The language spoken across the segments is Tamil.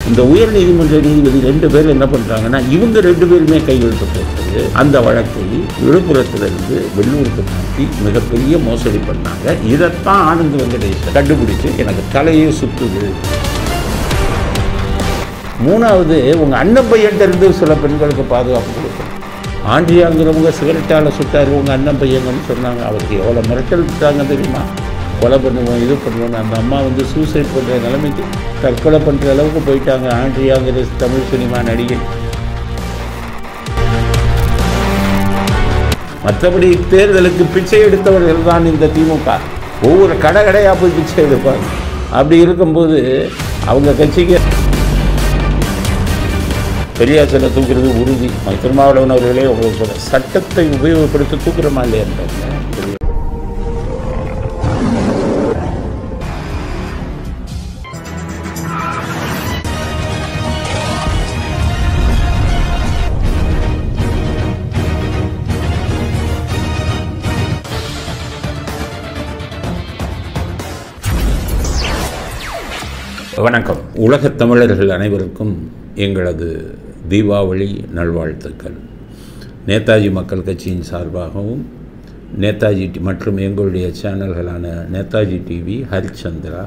இந்த உயர் நீதிமன்ற நீதிபதி ரெண்டு பேர் என்ன பண்றாங்கன்னா இவங்க ரெண்டு பேருமே கையெழுத்து போட்டு அந்த வழக்கை விழுப்புரத்திலிருந்து வெள்ளூருக்கு மாற்றி மிகப்பெரிய மோசடி பண்ணாங்க இதைத்தான் ஆனந்த் வெங்கடேஷ் கண்டுபிடிச்சு எனக்கு தலையே சுத்துது மூணாவது உங்க அண்ணன் பையன்ட்ட இருந்து சில பெண்களுக்கு பாதுகாப்பு கொடுக்கணும் ஆண்டியாங்கிறவங்க சிகரெட்டால் சுட்டார் உங்க அண்ணன் பையங்கன்னு சொன்னாங்க அவருக்கு எவ்வளோ மிரட்டல் விட்டாங்க தெரியுமா கொலை பண்ணுவோம் இது பண்ணுவோம் அந்த அம்மா வந்து சூசைட் பண்ணுற நிலைமைக்கு தற்கொலை பண்ணுற அளவுக்கு போயிட்டாங்க ஆண்ட்ரியாங்கிற தமிழ் சினிமா நடிகை மற்றபடி தேர்தலுக்கு பிச்சை எடுத்தவர்கள் தான் இந்த திமுக ஒவ்வொரு கடை கடையாக போய் பிச்சை எடுப்பாங்க அப்படி இருக்கும்போது அவங்க கட்சிக்கு பெரியாசனை தூக்குறது உறுதி திருமாவளவன் அவர்களே உங்களுக்கு சொல்ற சட்டத்தை உபயோகப்படுத்தி தூக்குறமா இல்லையா வணக்கம் உலகத் தமிழர்கள் அனைவருக்கும் எங்களது தீபாவளி நல்வாழ்த்துக்கள் நேதாஜி மக்கள் கட்சியின் சார்பாகவும் நேதாஜி டி- மற்றும் எங்களுடைய சேனல்களான Netaji TV Harichandra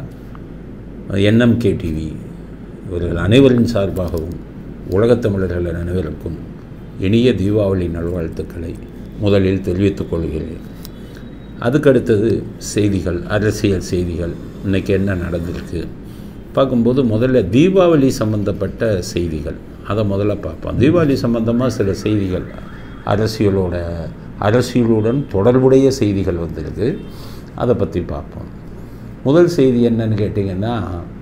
NMK TV இவர்கள் அனைவரின் சார்பாகவும் உலகத் தமிழர்கள் அனைவருக்கும் இனிய தீபாவளி நல்வாழ்த்துக்களை முதலில் தெரிவித்துக் கொள்கிறேன் அதுக்கடுத்தது செய்திகள் அரசியல் செய்திகள் இன்றைக்கி என்ன நடந்திருக்கு பார்க்கும்போது முதல்ல தீபாவளி சம்பந்தப்பட்ட செய்திகள் அதை முதல்ல பார்ப்போம் தீபாவளி சம்பந்தமாக சில செய்திகள் அரசியலோட அரசியலுடன் தொடர்புடைய செய்திகள் வந்திருக்கு அதை பற்றி பார்ப்போம் முதல் செய்தி என்னன்னு கேட்டிங்கன்னா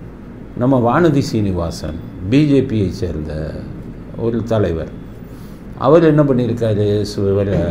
நம்ம வானதி சீனிவாசன் பிஜேபியை சேர்ந்த ஒரு தலைவர் அவர் என்ன பண்ணியிருக்காரு சு- இவரை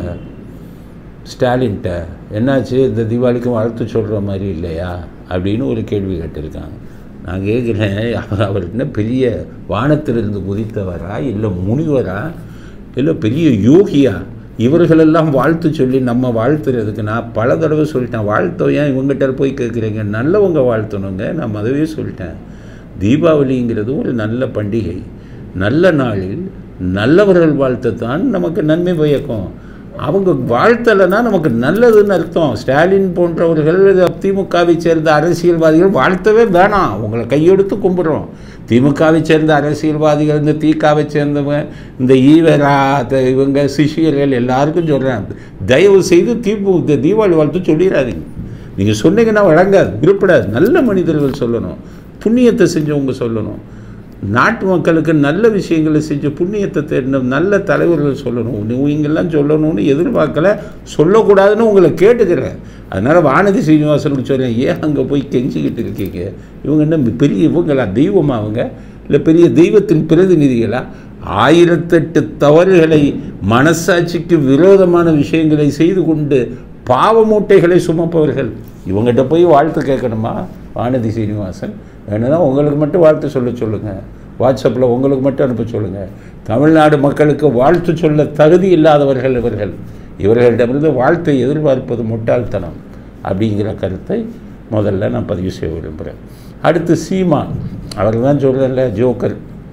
ஸ்டாலின்கிட்ட என்னாச்சு இந்த தீபாவளிக்கு வாழ்த்து சொல்கிற மாதிரி இல்லையா அப்படின்னு ஒரு கேள்வி கேட்டிருக்காங்க நான் கேட்குறேன் அவர் அவர் என்ன பெரிய வானத்திலிருந்து குதித்தவரா இல்லை முனிவரா இல்லை பெரிய யோகியா இவர்களெல்லாம் வாழ்த்து சொல்லி நம்ம வாழ்த்துறதுக்கு நான் பல தடவை சொல்லிட்டேன் வாழ்த்தோ ஏன் இவங்ககிட்ட போய் கேட்குறீங்க நல்லவங்க வாழ்த்தணுங்க நான் அதுவே சொல்லிட்டேன் தீபாவளிங்கிறது ஒரு நல்ல பண்டிகை நல்ல நாளில் நல்லவர்கள் வாழ்த்தத்தான் நமக்கு நன்மை பயக்கும் அவங்க வாழ்த்தலைன்னா நமக்கு நல்லதுன்னு அர்த்தம் ஸ்டாலின் போன்றவர்கள் திமுகவை சேர்ந்த அரசியல்வாதிகள் வாழ்த்தவே வேணாம் அவங்கள கையெடுத்து கும்பிட்றோம் திமுகவை சேர்ந்த அரசியல்வாதிகள் இந்த தீக்காவை சேர்ந்தவங்க இந்த ஈவரா த- இவங்க சிஷியர்கள் எல்லாருக்கும் சொல்கிறேன் தயவு செய்து தீபு இந்த தீபாவளி வாழ்த்து சொல்லிடாதீங்க நீங்கள் சொன்னீங்கன்னா வழங்காது விருப்படாது நல்ல மனிதர்கள் சொல்லணும் புண்ணியத்தை செஞ்சவங்க சொல்லணும் நாட்டு மக்களுக்கு நல்ல விஷயங்களை செஞ்ச புண்ணியத்தை தேடின நல்ல தலைவர்கள் சொல்லணும் நீங்கெல்லாம் சொல்லணும்னு எதிர்பார்க்கல சொல்லக்கூடாதுன்னு உங்களை கேட்டுக்கிறேன் அதனால் வானதி சீனிவாசனுக்கு சொல்கிறேன் ஏன் அங்கே போய் கெஞ்சிக்கிட்டு இருக்கீங்க இவங்க என்ன பெரிய இவங்களா தெய்வமா அவங்க இல்லை பெரிய தெய்வத்தின் பிரதிநிதிகளா ஆயிரத்தெட்டு தவறுகளை மனசாட்சிக்கு விரோதமான விஷயங்களை செய்து கொண்டு பாவ மூட்டைகளை சுமப்பவர்கள் இவங்ககிட்ட போய் வாழ்த்து கேட்கணுமா வானதி சீனிவாசன் வேணும்னா உங்களுக்கு மட்டும் வாழ்த்து சொல்ல சொல்லுங்கள் வாட்ஸ்அப்பில் உங்களுக்கு மட்டும் அனுப்ப சொல்லுங்கள் தமிழ்நாடு மக்களுக்கு வாழ்த்து சொல்ல தகுதி இல்லாதவர்கள் இவர்கள் இவர்களிடமிருந்து வாழ்த்தை எதிர்பார்ப்பது முட்டாள்தனம் அப்படிங்கிற கருத்தை முதல்ல நான் பதிவு செய்ய விரும்புகிறேன் அடுத்து சீமான் அவர் தான் சொல்கிறேன்ல ஜோக்கர்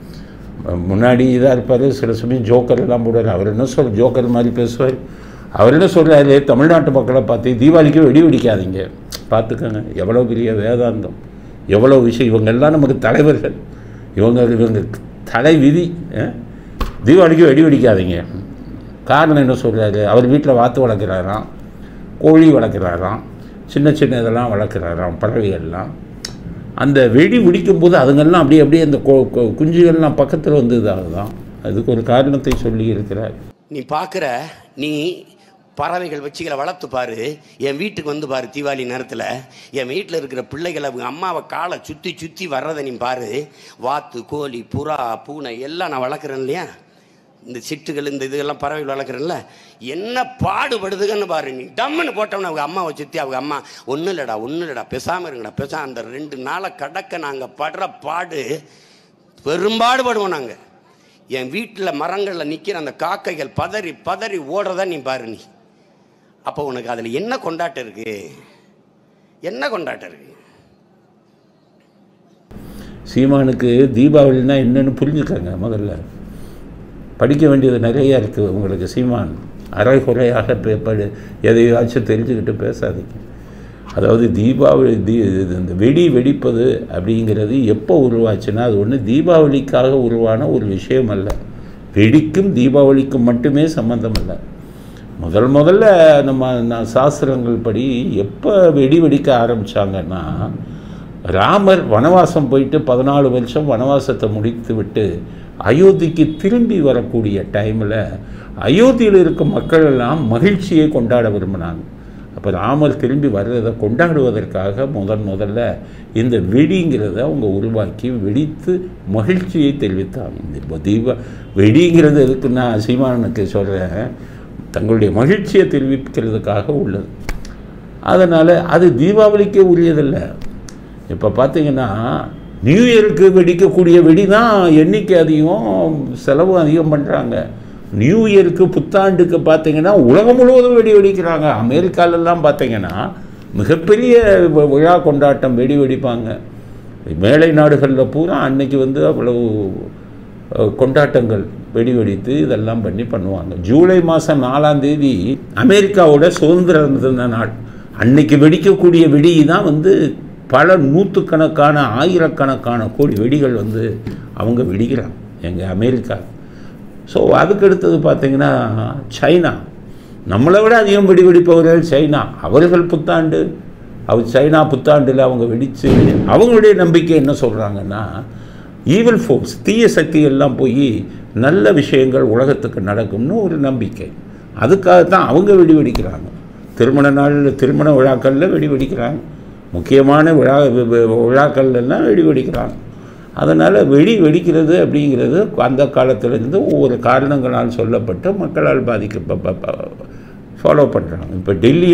முன்னாடி இதாக இருப்பார் சில சமயம் ஜோக்கர் எல்லாம் போடுவார் அவர் என்ன சொல் ஜோக்கர் மாதிரி பேசுவார் அவர் என்ன சொல்கிறாரு தமிழ்நாட்டு மக்களை பார்த்து தீபாவளிக்கு வெடி வெடிக்காதீங்க பார்த்துக்கோங்க எவ்வளோ பெரிய வேதாந்தம் எவ்வளோ விஷயம் இவங்க எல்லாம் நமக்கு தலைவர்கள் இவங்க இவங்க தலை விதி அஹ்? தீபாவளிக்கு வெடி வெடிக்காதீங்க காரணம் என்ன சொல்கிறாரு அவர் வீட்டில் வாத்து வளர்க்குறாராம் கோழி வளர்க்குறாராம் சின்ன சின்ன இதெல்லாம் வளர்க்குறாராம் பறவைகள்லாம் அந்த வெடி வெடிக்கும் போது அதுங்கெல்லாம் அப்படியே அப்படியே அந்த கொ- கொ- குஞ்சுகள்லாம் பக்கத்தில் வந்து இதாகுதான் அதுக்கு ஒரு காரணத்தை சொல்லி இருக்கிறார் நீ பார்க்குற நீ பறவைகள் வச்சுகளை வளர்த்து பாரு என் வீட்டுக்கு வந்து பாரு தீபாவளி நேரத்தில் என் வீட்டில் இருக்கிற பிள்ளைகளை அவங்க அம்மாவை காலை சுற்றி சுற்றி வர்றதை நீ பாரு வாத்து கோழி புறா பூனை எல்லாம் நான் வளர்க்குறேன் இல்லையா இந்த சிட்டுகள் இந்த இதுகெல்லாம் பறவைகள் வளர்க்குறேன்ல என்ன பாடுபடுதுன்னு பாரு நீ டம்முன்னு போட்டோம்னா அவங்க அம்மாவை சுற்றி அவங்க அம்மா ஒன்றும் இல்லைடா ஒன்றும் இல்லைடா பேசாமல் இருங்கடா பேசா அந்த ரெண்டு நாளை கடக்க நாங்கள் படுற பாடு பெரும்பாடுபடுவோம் நாங்கள் என் வீட்டில் மரங்களில் நிற்கிற அந்த காக்கைகள் பதறி பதறி ஓடுறத நீ பாரு நீ அப்போ உனக்கு அதில் என்ன கொண்டாட்டம் இருக்கு என்ன கொண்டாட்டம் இருக்கு சீமானுக்கு தீபாவளினா என்னன்னு புரிஞ்சுக்கங்க முதல்ல படிக்க வேண்டியது நிறைய இருக்குது உங்களுக்கு சீமான் அரைகுறையாக பே- படி எதையாச்சும் தெரிஞ்சுக்கிட்டு பேசாதீங்க அதாவது தீபாவளி தீ இது இந்த வெடி வெடிப்பது அப்படிங்கிறது எப்போ உருவாச்சுன்னா அது ஒன்று தீபாவளிக்காக உருவான ஒரு விஷயம் அல்ல வெடிக்கும் தீபாவளிக்கும் மட்டுமே சம்மந்தம் இல்லை முதல் முதல்ல நம்ம நான் சாஸ்திரங்கள் படி எப்போ வெடி வெடிக்க ஆரம்பித்தாங்கன்னா ராமர் வனவாசம் போயிட்டு பதினாலு வருஷம் வனவாசத்தை முடித்து விட்டு அயோத்திக்கு திரும்பி வரக்கூடிய டைமில் அயோத்தியில் இருக்கும் மக்கள் எல்லாம் மகிழ்ச்சியை கொண்டாட விரும்பினாங்க அப்போ ராமர் திரும்பி வர்றதை கொண்டாடுவதற்காக முதன் முதல்ல இந்த வெடிங்கிறத அவங்க உருவாக்கி வெடித்து மகிழ்ச்சியை தெரிவித்தாங்க இப்போ தீப வெடிங்கிறது எதுக்குன்னா சீமானனுக்கு சொல்கிறேன் தங்களுடைய மகிழ்ச்சியை தெரிவிக்கிறதுக்காக உள்ளது அதனால் அது தீபாவளிக்கே உரியதில்லை இப்போ பார்த்தீங்கன்னா நியூ இயருக்கு வெடிக்கக்கூடிய வெடி தான் எண்ணிக்கை அதிகம் செலவு அதிகம் பண்ணுறாங்க நியூ இயருக்கு புத்தாண்டுக்கு பார்த்தீங்கன்னா உலகம் முழுவதும் வெடி வெடிக்கிறாங்க அமெரிக்காலெல்லாம் பார்த்தீங்கன்னா மிகப்பெரிய வி- விழா கொண்டாட்டம் வெடி வெடிப்பாங்க மேலை நாடுகளில் பூரா அன்னைக்கு வந்து அவ்வளவு அஹ், கொண்டாட்டங்கள் வெடி வெடித்து இதெல்லாம் பண்ணி பண்ணுவாங்க ஜூலை மாதம் நாலாம் தேதி அமெரிக்காவோட சுதந்திர தின நாள் அன்னைக்கு வெடிக்கக்கூடிய வெடி தான் வந்து பல நூற்றுக்கணக்கான ஆயிரக்கணக்கான கோடி வெடிகள் வந்து அவங்க வெடிக்கிறாங்க எங்கள் அமெரிக்கா ஸோ அதுக்கு அடுத்தது பார்த்தீங்கன்னா சைனா நம்மளை விட அதிகம் வெடி வெடிப்பவர்கள் சைனா அவர்கள் புத்தாண்டு அவர் சைனா புத்தாண்டில் அவங்க வெடித்து அவங்களுடைய நம்பிக்கை என்ன சொல்கிறாங்கன்னா ஈவில் ஃபோர்ஸ் தீய சக்தி எல்லாம் போய் நல்ல விஷயங்கள் உலகத்துக்கு நடக்கும்னு ஒரு நம்பிக்கை அதுக்காகத்தான் அவங்க வெடி வெடிக்கிறாங்க திருமண நாள் திருமண விழாக்களில் வெடி வெடிக்கிறாங்க முக்கியமான விழா வி- வி- விழாக்கள்லாம் வெடி வெடிக்கிறாங்க அதனால் வெடி வெடிக்கிறது அப்படிங்கிறது அந்த காலத்திலேருந்து ஒவ்வொரு காரணங்களால் சொல்லப்பட்டு மக்களால் பாதிக்க ஃபாலோ பண்ணுறாங்க இப்போ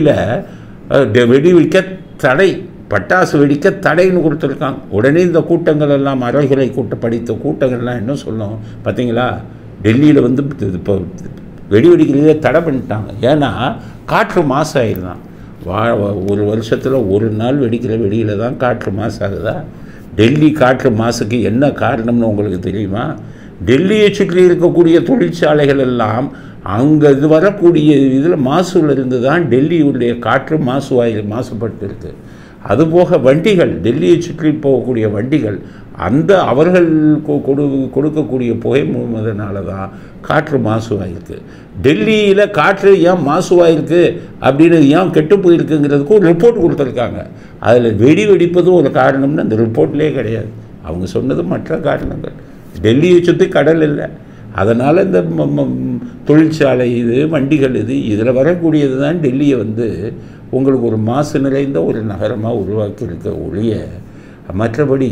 டெல்லியில் வெடி வெடிக்க தடை பட்டாசு வெடிக்க தடைன்னு கொடுத்துருக்காங்க உடனே இந்த கூட்டங்கள் எல்லாம் அறகுறை கூட்ட படித்த கூட்டங்கள்லாம் என்ன சொல்லும் பார்த்தீங்களா டெல்லியில் வந்து இப்போ வெடி வெடிக்கிறதே தடை பண்ணிட்டாங்க ஏன்னா காற்று மாசாயிருந்தான் வா ஒரு வருஷத்தில் ஒரு நாள் வெடிக்கிற வெடியில் தான் காற்று மாசாகுதா டெல்லி காற்று மாசுக்கு என்ன காரணம்னு உங்களுக்கு தெரியுமா டெல்லியை சுற்றி இருக்கக்கூடிய தொழிற்சாலைகள் எல்லாம் அங்கே இது வரக்கூடிய இதில் மாசுல இருந்து தான் டெல்லியுடைய காற்று மாசுவாய் மாசுபட்டு இருக்கு அதுபோக வண்டிகள் டெல்லியை சுற்றி போகக்கூடிய வண்டிகள் அந்த அவர்கள் கொ- கொடு கொடுக்கக்கூடிய புகை மூலதனால தான் காற்று மாசுவாயிருக்கு டெல்லியில் காற்று ஏன் மாசுவாயிருக்கு அப்படின்னு ஏன் கெட்டு போயிருக்குங்கிறதுக்கு ஒரு ரிப்போர்ட் கொடுத்துருக்காங்க அதில் வெடி வெடிப்பதும் ஒரு காரணம்னு அந்த ரிப்போர்ட்லேயே கிடையாது அவங்க சொன்னது மற்ற காரணங்கள் டெல்லியை சுற்றி கடல் இல்லை அதனால் இந்த ம- ம- தொழிற்சாலை இது வண்டிகள் இது இதில் வரக்கூடியது தான் டெல்லியை வந்து உங்களுக்கு ஒரு மாசு நிறைந்த ஒரு நகரமாக உருவாக்கி இருக்க ஒழிய மற்றபடி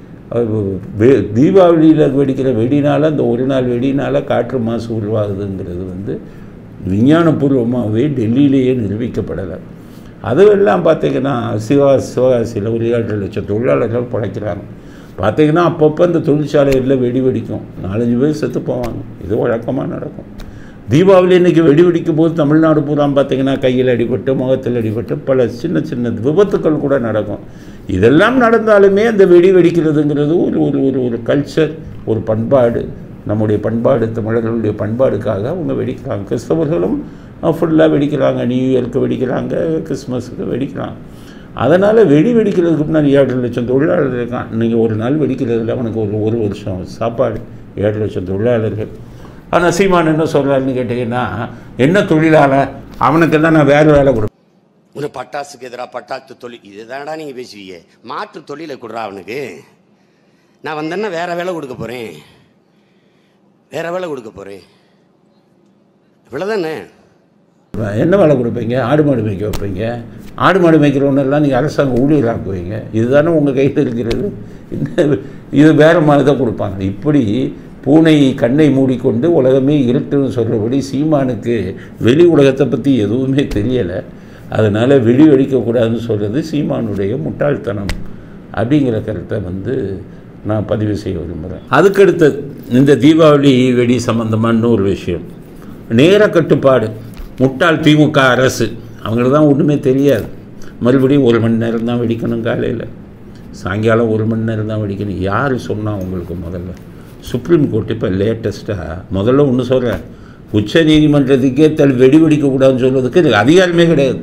அஹ், வெ- தீபாவளியில் வெடிக்கிற வெடினால் அந்த ஒரு நாள் வெடினால் காற்று மாசு உருவாகுதுங்கிறது வந்து விஞ்ஞானபூர்வமாகவே டெல்லியிலேயே நிரூபிக்கப்படலை அதுவெல்லாம் பார்த்தீங்கன்னா சிவா சிவகாசியில் ஒரு ஏழரை லட்சம் தொழிலாளர்கள் பிழைக்கிறாங்க பார்த்தீங்கன்னா அப்பப்போ இந்த தொழிற்சாலைகளில் வெடி வெடிக்கும் நாலஞ்சு பேர் செத்து போவாங்க இது வழக்கமாக நடக்கும் தீபாவளி இன்னைக்கு வெடி வெடிக்கும் போது தமிழ்நாடு பூரா பார்த்தீங்கன்னா கையில் அடிபட்டு முகத்தில் அடிபட்டு பல சின்ன சின்ன விபத்துக்கள் கூட நடக்கும் இதெல்லாம் நடந்தாலுமே அந்த வெடி வெடிக்கிறதுங்கிறது ஒரு ஒரு ஒரு ஒரு கல்ச்சர் ஒரு பண்பாடு நம்முடைய பண்பாடு தமிழர்களுடைய பண்பாடுக்காக அவங்க வெடிக்கிறாங்க கிறிஸ்தவர்களும் ஃபுல்லாக வெடிக்கிறாங்க நியூ இயருக்கு வெடிக்கிறாங்க கிறிஸ்மஸுக்கு வெடிக்கிறாங்க அதனால் வெடி வெடிக்கிறதுக்கு முன்னாடி ஏழு லட்சம் தொழிலாளர் இருக்கான் நீங்கள் ஒரு நாள் வெடிக்கிறதுல அவனுக்கு ஒரு ஒரு வருஷம் சாப்பாடு ஏழு லட்சம் தொழிலாளர்கள் ஆனால் சீமான் என்ன சொல்கிறாருன்னு கேட்டிங்கன்னா என்ன தொழிலாளர் அவனுக்கெல்லாம் நான் வேறு வேலை கொடுப்பேன் ஒரு பட்டாசுக்கு எதிராக பட்டாசு தொழில் இதுதான்டா நீங்கள் பேசுவீங்க மாற்று தொழிலை கொடுறா அவனுக்கு நான் வந்தேன்னா வேற வேலை கொடுக்க போகிறேன் வேற வேலை கொடுக்க போகிறேன் இவ்வளோதானே என்ன வேலை கொடுப்பீங்க ஆடு மாடு மேய்க்க வைப்பீங்க ஆடு மாடு மேய்க்கிறவனெல்லாம் நீங்கள் அரசாங்க ஊழியராக்குவீங்க இதுதானே உங்கள் கையில் இருக்கிறது இந்த இது வேறு மாதிரி தான் கொடுப்பாங்க இப்படி பூனை கண்ணை மூடிக்கொண்டு உலகமே இருட்டுன்னு சொல்கிறபடி சீமானுக்கு வெளி உலகத்தை பற்றி எதுவுமே தெரியலை அதனால் வெடி வெடிக்கக்கூடாதுன்னு சொல்கிறது சீமானுடைய முட்டாள்தனம் அப்படிங்கிற கருத்தை வந்து நான் பதிவு செய்ய விரும்புகிறேன் அதுக்கடுத்தது இந்த தீபாவளி வெடி சம்பந்தமான இன்னொரு விஷயம் நேர கட்டுப்பாடு முட்டாள் திமுக அரசு அவங்களுக்கு தான் ஒன்றுமே தெரியாது மறுபடியும் ஒரு மணி நேரம் தான் வெடிக்கணும் காலையில் சாயங்காலம் ஒரு மணி நேரம் தான் வெடிக்கணும் யார் சொன்னா உங்களுக்கு முதல்ல சுப்ரீம் கோர்ட் இப்போ லேட்டஸ்ட்டாக முதல்ல ஒன்று சொல்கிறேன் உச்ச நீதிமன்றத்துக்கே தல் வெடி வெடிக்கக்கூடாதுன்னு சொல்வதுக்கு இதுக்கு அதிகாரமே கிடையாது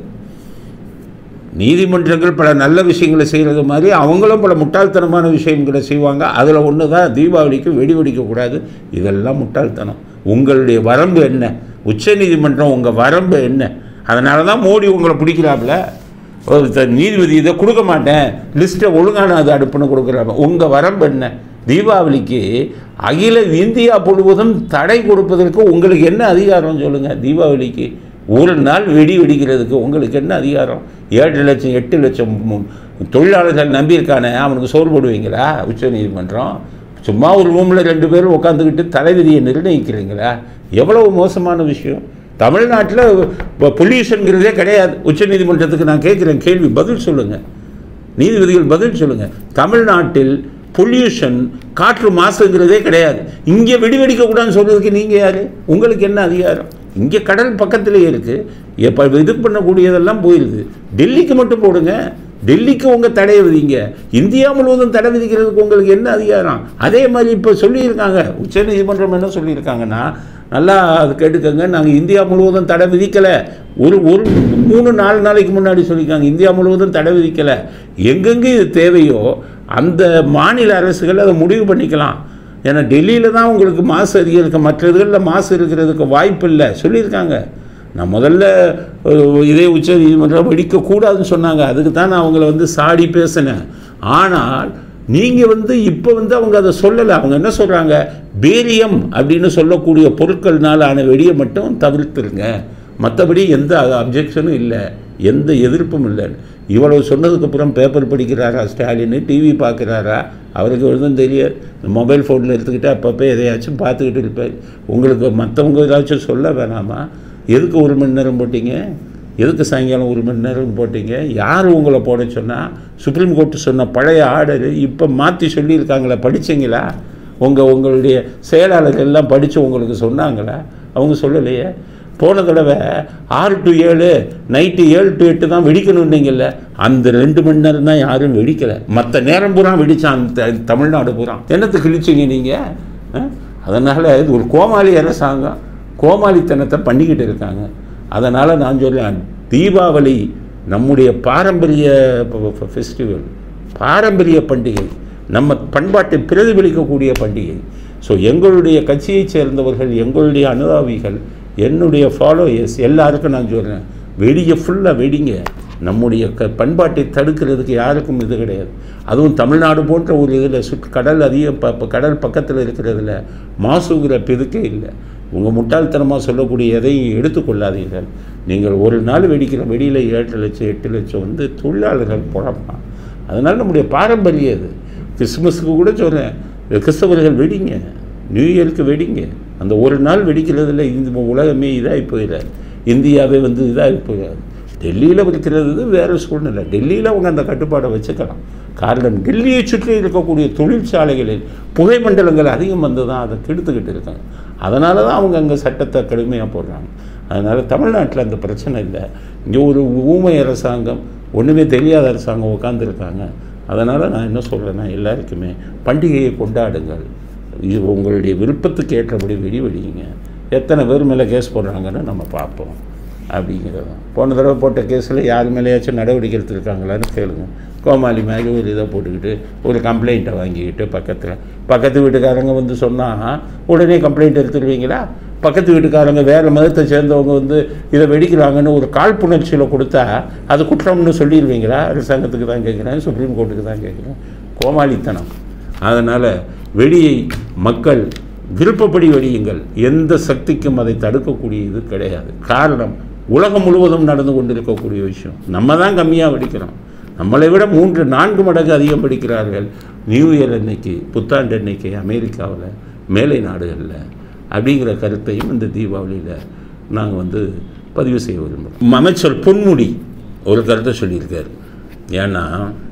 நீதிமன்றங்கள் பல நல்ல விஷயங்களை செய்கிறது மாதிரி அவங்களும் பல முட்டாள்தனமான விஷயங்களை செய்வாங்க அதில் ஒன்று தான் தீபாவளிக்கு வெடி வெடிக்கக்கூடாது இதெல்லாம் முட்டாள்தனம் உங்களுடைய வரம்பு என்ன உச்ச நீதிமன்றம் உங்கள் வரம்பு என்ன அதனால தான் மோடி உங்களை பிடிக்கிறாப்புல ஒரு த- நீதிபதி இதை கொடுக்க மாட்டேன் லிஸ்ட்டை ஒழுங்கான அது அடுப்புன்னு கொடுக்குறாங்க உங்கள் வரம்பு என்ன தீபாவளிக்கு அகில இந்தியா முழுவதும் தடை கொடுப்பதற்கு உங்களுக்கு என்ன அதிகாரம் சொல்லுங்கள் தீபாவளிக்கு ஒரு நாள் வெடி வெடிக்கிறதுக்கு உங்களுக்கு என்ன அதிகாரம் ஏழு லட்சம் எட்டு லட்சம் மு- தொழிலாளர்கள் நம்பியிருக்கானே அவனுக்கு சோறு போடுவீங்களா உச்ச நீதிமன்றம் சும்மா ஒரு ரூமில் ரெண்டு பேரும் உட்காந்துக்கிட்டு தலைவிதியை நிர்ணயிக்கிறீங்களா எவ்வளவு மோசமான விஷயம் தமிழ்நாட்டில் பொல்யூஷனுங்கிறதே கிடையாது உச்ச நீதிமன்றத்துக்கு நான் கேட்குறேன் கேள்வி பதில் சொல்லுங்கள் நீதிபதிகள் பதில் சொல்லுங்க தமிழ்நாட்டில் பொல்யூஷன் காற்று மாசுங்கிறதே கிடையாது இங்கே வெடி வெடிக்கக்கூடாதுன்னு சொல்றதுக்கு நீங்கள் யார் உங்களுக்கு என்ன அதிகாரம் இங்கே கடல் பக்கத்திலேயே இருக்குது எப்போ இது பண்ணக்கூடியதெல்லாம் போயிடுது டெல்லிக்கு மட்டும் போடுங்க டெல்லிக்கு உங்கள் தடையை விதிங்க இந்தியா முழுவதும் தடை விதிக்கிறதுக்கு உங்களுக்கு என்ன அதிகாரம் அதே மாதிரி இப்போ சொல்லியிருக்காங்க உச்சநீதிமன்றம் என்ன சொல்லியிருக்காங்கன்னா நல்லா அது கேட்டுக்கோங்க நாங்கள் இந்தியா முழுவதும் தடை விதிக்கலை ஒரு ஒரு மூணு நாலு நாளைக்கு முன்னாடி சொல்லியிருக்காங்க இந்தியா முழுவதும் தடை விதிக்கலை எங்கெங்கே இது தேவையோ அந்த மாநில அரசுகள் அதை முடிவு பண்ணிக்கலாம் ஏன்னா டெல்லியில் தான் உங்களுக்கு மாசு அதிகரிக்க மற்ற இதுகளில் மாசு இருக்கிறதுக்கு வாய்ப்பு இல்லை சொல்லியிருக்காங்க நான் முதல்ல அஹ், இதே உச்ச நீதிமன்றம் வெடிக்கக்கூடாதுன்னு சொன்னாங்க அதுக்கு தான் நான் அவங்கள வந்து சாடி பேசினேன் ஆனால் நீங்கள் வந்து இப்போ வந்து அவங்க அதை சொல்லலை அவங்க என்ன சொல்கிறாங்க பேரியம் அப்படின்னு சொல்லக்கூடிய பொருட்கள்னால ஆன வெடியை மட்டும் தவிர்த்துருங்க மற்றபடி எந்த அப்ஜெக்ஷனும் இல்லை எந்த எதிர்ப்பும் இல்லை இவ்வளவு சொன்னதுக்கப்புறம் பேப்பர் படிக்கிறாரா ஸ்டாலின் டிவி பார்க்குறாரா அவருக்கு ஒன்றும் தெரியாது இந்த மொபைல் ஃபோனில் எடுத்துக்கிட்டு அப்பப்போ எதையாச்சும் பார்த்துக்கிட்டு இருப்பார் உங்களுக்கு மற்றவங்க ஏதாச்சும் சொல்ல வேணாமா எதுக்கு ஒரு மணி நேரம் போட்டீங்க எதுக்கு சாயங்காலம் ஒரு மணி நேரம் போட்டீங்க யார் உங்களை போட சொன்னா சுப்ரீம் கோர்ட் சொன்ன பழைய ஆர்டர் இப்போ மாற்றி சொல்லியிருக்காங்களா படிச்சீங்களா உங்கள் உங்களுடைய செயலாளர்கள் எல்லாம் படித்து உங்களுக்கு சொன்னாங்களா அவங்க சொல்லலையே போன தடவை ஆறு டு ஏழு நைட்டு ஏழு டு எட்டு தான் வெடிக்கணுன்னீங்கல்ல அந்த ரெண்டு மணி நேரம் தான் யாரும் வெடிக்கலை மற்ற நேரம் பூரா வெடிச்சான் த- தமிழ்நாடு பூரா என்னத்தை கிழிச்சிங்க நீங்கள் அதனால் இது ஒரு கோமாளி அரசாங்கம் கோமாளித்தனத்தை பண்ணிக்கிட்டு இருக்காங்க அதனால் நான் சொல்றேன் தீபாவளி நம்முடைய பாரம்பரிய ஃபெஸ்டிவல் பாரம்பரிய பண்டிகை நம்ம பண்பாட்டை பிரதிபலிக்கக்கூடிய பண்டிகை ஸோ எங்களுடைய கட்சியைச் சேர்ந்தவர்கள் எங்களுடைய அனுதாபிகள் என்னுடைய ஃபாலோயர்ஸ் எல்லாருக்கும் நான் சொல்கிறேன் வெடியை ஃபுல்லாக வெடிங்க நம்முடைய க பண்பாட்டை தடுக்கிறதுக்கு யாருக்கும் இது கிடையாது அதுவும் தமிழ்நாடு போன்ற ஒரு இதில் சுற்று கடல் அதிகம் ப ப- கடல் பக்கத்தில் இருக்கிறதுல மாசுங்கிற பெருக்கே இல்லை உங்கள் முட்டாள்தனமாக சொல்லக்கூடிய எதையும் எடுத்துக்கொள்ளாதீர்கள் நீங்கள் ஒரு நாள் வெடிக்கிற வெடியில் ஏழு லட்சம் எட்டு லட்சம் வந்து தொழிலாளர்கள் புழப்பான் அதனால் நம்முடைய பாரம்பரியம் அது கிறிஸ்மஸுக்கு கூட சொல்கிறேன் கிறிஸ்தவர்கள் வெடிங்க நியூ இயருக்கு வெடிங்க அந்த ஒரு நாள் வெடிக்கிறதுல இந்த உலகமே இதாகி போயிடாது இந்தியாவே வந்து இதாகி போயிடாது டெல்லியில் இருக்கிறது வேறு சூழ்நிலை டெல்லியில் அவங்க அந்த கட்டுப்பாடை வச்சுக்கலாம் காரணம் டெல்லியை சுற்றி இருக்கக்கூடிய தொழிற்சாலைகளில் புகை மண்டலங்கள் அதிகம் வந்து தான் அதை கெடுத்துக்கிட்டு இருக்காங்க அதனால தான் அவங்க அங்கே சட்டத்தை கடுமையாக போடுறாங்க அதனால் தமிழ்நாட்டில் அந்த பிரச்சனை இல்லை இங்கே ஒரு ஊமை அரசாங்கம் ஒன்றுமே தெரியாத அரசாங்கம் உட்காந்துருக்காங்க அதனால் நான் என்ன சொல்கிறேன்னா எல்லாருக்குமே பண்டிகையை கொண்டாடுங்கள் இது உங்களுடைய விருப்பத்துக்கு ஏற்றபடி வெடி வெடிங்க எத்தனை பேர் மேலே கேஸ் போடுறாங்கன்னு நம்ம பார்ப்போம் அப்படிங்கிறது தான் போன தடவை போட்ட கேஸில் யார் மேலேயாச்சும் நடவடிக்கை எடுத்திருக்காங்களான்னு கேளுங்க கோமாளி மாதிரி ஒரு இதை போட்டுக்கிட்டு ஒரு கம்ப்ளைண்ட்டை வாங்கிக்கிட்டு பக்கத்தில் பக்கத்து வீட்டுக்காரங்க வந்து சொன்னால் உடனே கம்ப்ளைண்ட் எடுத்துருவீங்களா பக்கத்து வீட்டுக்காரங்க வேறு மதத்தை சேர்ந்தவங்க வந்து இதை வெடிக்கிறாங்கன்னு ஒரு காழ்ப்புணர்ச்சியில் கொடுத்தா அது குற்றம்னு சொல்லிடுவீங்களா அரசாங்கத்துக்கு தான் கேட்குறேன் சுப்ரீம் கோர்ட்டுக்கு தான் கேட்குறேன் கோமாளித்தனம் அதனால் வெடியை மக்கள் விருப்பப்படி வெடியுங்கள் எந்த சக்திக்கும் அதை தடுக்கக்கூடிய இது கிடையாது காரணம் உலகம் முழுவதும் நடந்து கொண்டிருக்கக்கூடிய விஷயம் நம்ம தான் கம்மியாக வெடிக்கிறோம் நம்மளை விட மூன்று நான்கு மடங்கு அதிகம் படிக்கிறார்கள் நியூ இயர் அன்னைக்கு புத்தாண்டு அன்னைக்கு அமெரிக்காவில் மேலை நாடுகளில் அப்படிங்கிற கருத்தையும் இந்த தீபாவளியில் நாங்கள் வந்து பதிவு செய்ய விரும்புகிறோம் அமைச்சர் பொன்முடி ஒரு கருத்தை சொல்லியிருக்காரு ஏன்னா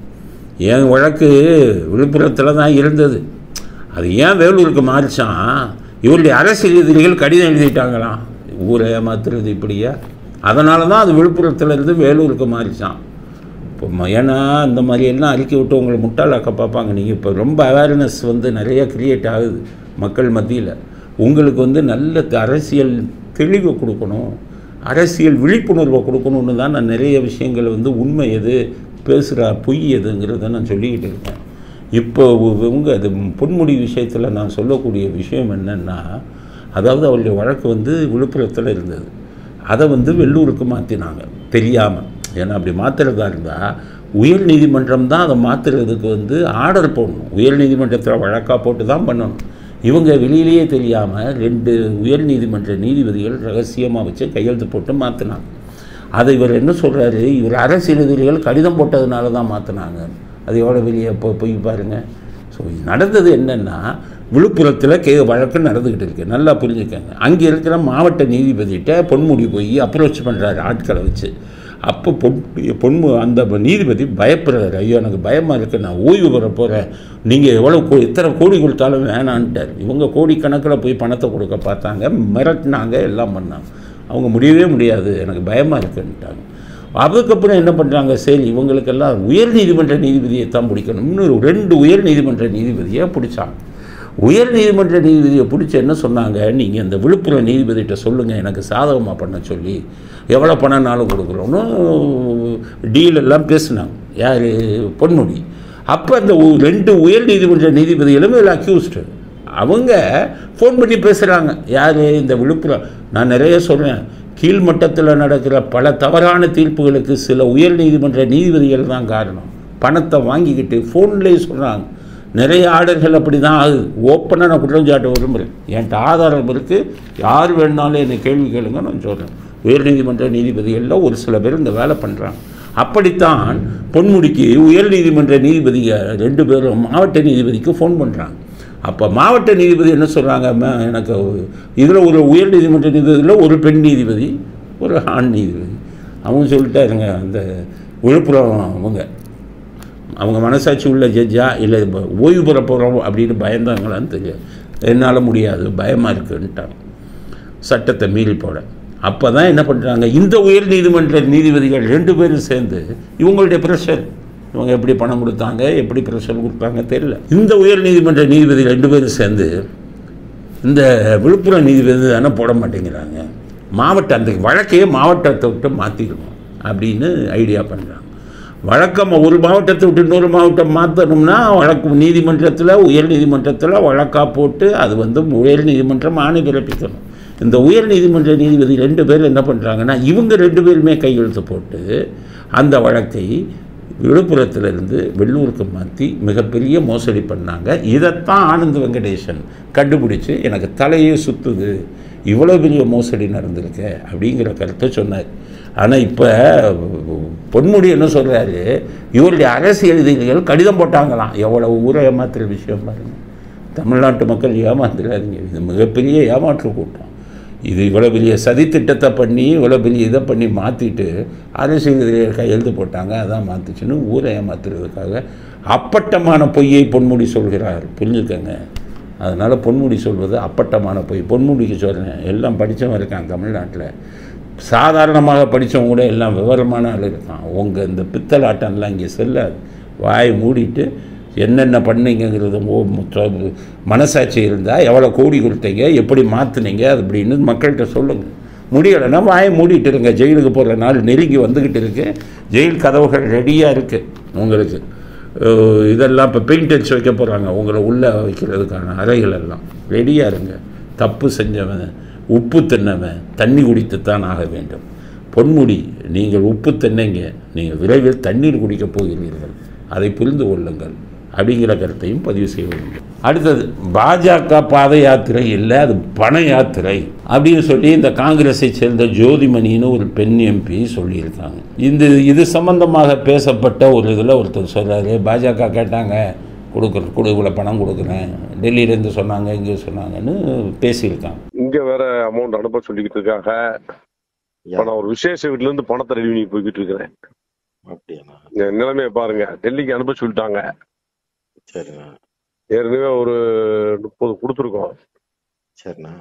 என் வழக்கு விழுப்புரத்தில் தான் இருந்தது அது ஏன் வேலூருக்கு மாறிச்சான் இவருடைய அரசியல் எதிரிகள் கடிதம் எழுதிட்டாங்களாம் ஊரை ஏமாத்துறது இப்படியா அதனால தான் அது விழுப்புரத்துல இருந்து வேலூருக்கு மாறிச்சான் இப்போ ம- ஏன்னா இந்த மாதிரி எல்லாம் அறிக்கை விட்டு உங்களை முட்டாளாக்க பார்ப்பாங்க நீங்கள் இப்போ ரொம்ப அவேர்னஸ் வந்து நிறைய கிரியேட் ஆகுது மக்கள் மத்தியில் உங்களுக்கு வந்து நல்ல த- அரசியல் தெளிவை கொடுக்கணும் அரசியல் விழிப்புணர்வை கொடுக்கணும்னு தான் நான் நிறைய விஷயங்கள் வந்து உண்மை எது பேசுகிற பொய் எதுங்கிறத நான் சொல்லிக்கிட்டு இருக்கேன் இப்போ இவங்க அது பொன்முடி விஷயத்தில் நான் சொல்லக்கூடிய விஷயம் என்னென்னா அதாவது அவருடைய வழக்கு வந்து விழுப்புரத்தில் இருந்தது அதை வந்து வெள்ளூருக்கு மாற்றினாங்க தெரியாமல் ஏன்னா அப்படி மாற்றுறதா இருந்தால் உயர் நீதிமன்றம் தான் அதை மாற்றுறதுக்கு வந்து ஆர்டர் போடணும் உயர் நீதிமன்றத்தில் வழக்காக போட்டு தான் பண்ணணும் இவங்க வெளியிலேயே தெரியாமல் ரெண்டு உயர் நீதிமன்ற நீதிபதிகள் ரகசியமாக வச்சு கையெழுத்து போட்டு மாற்றினாங்க அதை இவர் என்ன சொல்கிறாரு இவர் அரசியல் எதிரிகள் கடிதம் போட்டதுனால தான் மாற்றினாங்க அது எவ்வளோ வெளியே போ போய் பாருங்கள் ஸோ நடந்தது என்னென்னா விழுப்புரத்தில் கே வழக்கு நடந்துக்கிட்டு இருக்கு நல்லா புரிஞ்சுக்கங்க அங்கே இருக்கிற மாவட்ட நீதிபதிகிட்ட பொன்முடி போய் அப்ரோச் பண்ணுறாரு ஆட்களை வச்சு அப்போ பொன் பொன்மு அந்த நீதிபதி பயப்படுறாரு ஐயோ எனக்கு பயமாக இருக்குது நான் ஓய்வு பெற போகிறேன் நீங்கள் எவ்வளோ கோ இத்தனை கோடி கொடுத்தாலும் வேணான்ட்டார் இவங்க கோடிக்கணக்கில் போய் பணத்தை கொடுக்க பார்த்தாங்க மிரட்டினாங்க எல்லாம் பண்ணாங்க அவங்க முடியவே முடியாது எனக்கு பயமாக இருக்குன்ட்டாங்க அதுக்கப்புறம் என்ன பண்ணுறாங்க சரி இவங்களுக்கெல்லாம் உயர் நீதிமன்ற நீதிபதியை தான் பிடிக்கணும் இன்னொரு ரெண்டு உயர் நீதிமன்ற நீதிபதியை பிடிச்சாங்க உயர் நீதிமன்ற நீதிபதியை பிடிச்சி என்ன சொன்னாங்க நீங்கள் இந்த விழுப்புரம் நீதிபதிகிட்ட சொல்லுங்கள் எனக்கு சாதகமாக பண்ண சொல்லி எவ்வளோ பணம்னாலும் கொடுக்குறோன்னு டீல் எல்லாம் பேசினாங்க யார் பொன்முடி அப்போ அந்த உ- ரெண்டு உயர் நீதிமன்ற நீதிபதிகளும் இதில் அக்யூஸ்டு அவங்க ஃபோன் பண்ணி பேசுகிறாங்க யார் இந்த விழுப்புரம் நான் நிறைய சொல்கிறேன் கீழ்மட்டத்தில் நடக்கிற பல தவறான தீர்ப்புகளுக்கு சில உயர் நீதிமன்ற நீதிபதிகள் தான் காரணம் பணத்தை வாங்கிக்கிட்டு ஃபோன்லேயே சொல்கிறாங்க நிறைய ஆர்டர்கள் அப்படி தான் ஆகுது ஓப்பனாக நான் குற்றஞ்சாட்ட விரும்புகிறேன் என்கிட்ட ஆதாரம் இருக்குது யார் வேணுனாலும் என்னை கேள்வி கேளுங்க நான் சொல்கிறேன் உயர்நீதிமன்ற நீதிபதிகளில் ஒரு சில பேர் இந்த வேலை பண்ணுறாங்க அப்படித்தான் பொன்முடிக்கு உயர்நீதிமன்ற நீதிபதிக ரெண்டு பேரும் மாவட்ட நீதிபதிக்கு ஃபோன் பண்ணுறாங்க அப்போ மாவட்ட நீதிபதி என்ன சொல்கிறாங்க எனக்கு இதில் ஒரு உயர் நீதிமன்ற நீதிபதியில் ஒரு பெண் நீதிபதி ஒரு ஆண் நீதிபதி அவங்க சொல்லிட்டாருங்க அந்த விழுப்புரம் அவங்க அவங்க மனசாட்சி உள்ள ஜட்ஜா இல்லை இப்ப ஓய்வு பெற போகிறோம் அப்படின்னு பயந்தாங்களான்னு தெரியாது என்னால் முடியாது பயமாக இருக்குன்ட்டாங்க சட்டத்தை மீறி போட அப்போ தான் என்ன பண்ணுறாங்க இந்த உயர் நீதிமன்ற நீதிபதிகள் ரெண்டு பேரும் சேர்ந்து இவங்களுடைய ப்ரெஷர் இவங்க எப்படி பணம் கொடுத்தாங்க எப்படி ப்ரெஷர் கொடுத்தாங்க தெரியல இந்த உயர் நீதிமன்ற நீதிபதி ரெண்டு பேரும் சேர்ந்து இந்த விழுப்புரம் நீதிபதி தானே போட மாட்டேங்கிறாங்க மாவட்ட அந்த வழக்கையே மாவட்டத்தை விட்டு மாற்றிக்கணும் அப்படின்னு ஐடியா பண்ணுறாங்க வழக்கம் ஒரு மாவட்டத்தை விட்டு இன்னொரு மாவட்டம் மாற்றணும்னா வழக்கு நீதிமன்றத்தில் உயர் நீதிமன்றத்தில் வழக்காக போட்டு அது வந்து உயர் நீதிமன்றம் ஆணை பிறப்பிக்கணும் இந்த உயர் நீதிமன்ற நீதிபதி ரெண்டு பேர் என்ன பண்ணுறாங்கன்னா இவங்க ரெண்டு பேருமே கையெழுத்து போட்டு அந்த வழக்கை விழுப்புரத்திலிருந்து வெள்ளூருக்கு மாற்றி மிகப்பெரிய மோசடி பண்ணாங்க இதைத்தான் ஆனந்த் வெங்கடேசன் கண்டுபிடிச்சு எனக்கு தலையே சுத்துது இவ்வளோ பெரிய மோசடி நடந்திருக்க அப்படிங்கிற கருத்தை சொன்னார் ஆனால் இப்போ பொன்முடி என்ன சொல்கிறாரு இவருடைய அரசியல் எதிரிகள் கடிதம் போட்டாங்களாம் எவ்வளோ ஊரை ஏமாத்துற விஷயம் பாருங்க தமிழ்நாட்டு மக்கள் ஏமாந்துடாதீங்க இது மிகப்பெரிய ஏமாற்று கூட்டம் இது இவ்வளோ பெரிய சதித்திட்டத்தை பண்ணி இவ்வளோ பெரிய இதை பண்ணி மாற்றிட்டு அரசியல் எதிரிகள் கையெழுத்து போட்டாங்க அதான் மாற்றுச்சுன்னு ஊரை ஏமாத்துறதுக்காக அப்பட்டமான பொய்யை பொன்முடி சொல்கிறார் புரிஞ்சுக்கங்க அதனால் பொன்முடி சொல்வது அப்பட்டமான பொய் பொன்முடிக்கு சொல்கிறேன் எல்லாம் படித்தவன் இருக்கான் தமிழ்நாட்டில் சாதாரணமாக படித்தவங்க கூட எல்லாம் விவரமான ஆள் இருக்கான் உங்கள் இந்த பித்தலாட்டம்லாம் இங்கே செல்லாது வாய் மூடிட்டு என்னென்ன பண்ணீங்கிறது ஓ- மொத்த- மனசாட்சி இருந்தால் எவ்வளோ கோடி கொடுத்தீங்க எப்படி மாற்றுனீங்க அது அப்படின்னு மக்கள்கிட்ட சொல்லுங்கள் முடியலைன்னா வாயை மூடிட்டு இருங்க ஜெயிலுக்கு போகிற நாள் நெருங்கி வந்துக்கிட்டு இருக்கு ஜெயில் கதவுகள் ரெடியாக இருக்குது உங்களுக்கு அஹ் இதெல்லாம் இப்போ பெயிண்ட் அடிச்சு வைக்க போகிறாங்க உங்களை உள்ளே வைக்கிறதுக்கான அறைகள் எல்லாம் ரெடியாக இருங்க தப்பு செஞ்சவன் உப்பு தின்னவன் தண்ணி குடித்துத்தான் ஆக வேண்டும் பொன்முடி நீங்கள் உப்பு தின்னீங்க நீங்கள் விரைவில் தண்ணீர் குடிக்கப் போகிறீர்கள் அதை புரிந்து கொள்ளுங்கள் அப்படிங்கிற கருத்தையும் பதிவு செய்ய வேண்டும் அடுத்தது பாஜக பாத யாத்திரை இல்லை அது பண யாத்திரை அப்படின்னு சொல்லி இந்த காங்கிரஸை சேர்ந்த ஜோதிமணின்னு ஒரு பெண் எம்பி சொல்லியிருக்காங்க இந்த இது சம்பந்தமாக பேசப்பட்ட ஒரு இதில் ஒருத்தர் சொல்றாரு பாஜக கேட்டாங்க கொடுக்குற கொடு இவ்வளோ பணம் கொடுக்குறேன் டெல்லியிலேருந்து சொன்னாங்க இங்கே சொன்னாங்கன்னு பேசியிருக்காங்க இங்க வேற அமௌண்ட் அனுப்ப சொல்லிக்கிட்டு இருக்காங்க இப்ப நான் ஒரு விசேஷ வீட்ல இருந்து பணத்தை ரெடி பண்ணி போய்கிட்டு இருக்கிறேன் அப்படியாண்ணா இந்த நிலைமையை பாருங்க டெல்லிக்கு அனுப்ப சொல்லிட்டாங்க சரிண்ணா ஏற்கனவே ஒரு முப்பது கொடுத்துருக்கோம் சரிண்ணா